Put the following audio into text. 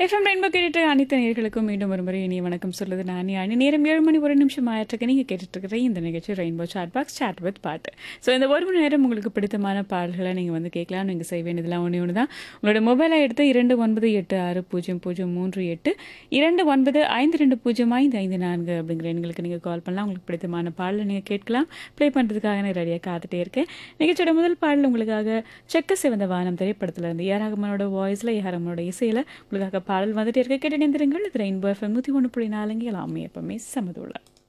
FM rainbow கேட்டுட்டு அனைத்து நேர்களுக்கும் மீண்டும் ஒரு முறை இனிய வணக்கம் சொல்லுது நான் அணி நேரம் ஏழு மணி ஒரு நிமிஷம் ஆயிட்டிருக்கு நீங்கள் கேட்டுட்டு இருக்கிற இந்த நிகழ்ச்சி rainbow chat box chat with பாட்டு ஸோ இந்த ஒரு மணி நேரம் உங்களுக்கு பிடித்தமான பாடல்களை நீங்கள் வந்து கேட்கலாம் நீங்கள் செய்ய வேண்டியதெல்லாம் ஒன்று ஒன்று தான் உங்களோட மொபைலை எடுத்து இரண்டு ஒன்பது எட்டு ஆறு பூஜ்ஜியம் பூஜ்ஜியம் மூன்று எட்டு இரண்டு ஒன்பது ஐந்து ரெண்டு பூஜ்ஜியம் ஐந்து ஐந்து நான்கு அப்படிங்கிற எண்களுக்கு நீங்கள் கால் பண்ணலாம் உங்களுக்கு பிடித்தமான பாடலை நீங்கள் கேட்கலாம் ப்ளே பண்ணுறதுக்காக நான் ரெடியாக காத்துட்டே இருக்கேன் நிகழ்ச்சியோட முதல் பாடல் உங்களுக்காக செக்க சிவந்த வானம் திரைப்படத்தில் இருந்து ஏ ரஹ்மானோட வாய்ஸில் ஏ ரஹ்மானோட இசையில் உங்களுக்காக பாடல் வந்துட்டே இருக்க கேட்டு நினைந்திருங்கள் இது ரெயின்போ எஃப்எம் நூற்றி ஒன்று புள்ளி நாலுங்க எல்லாமே எப்பவுமே சமதுள்ள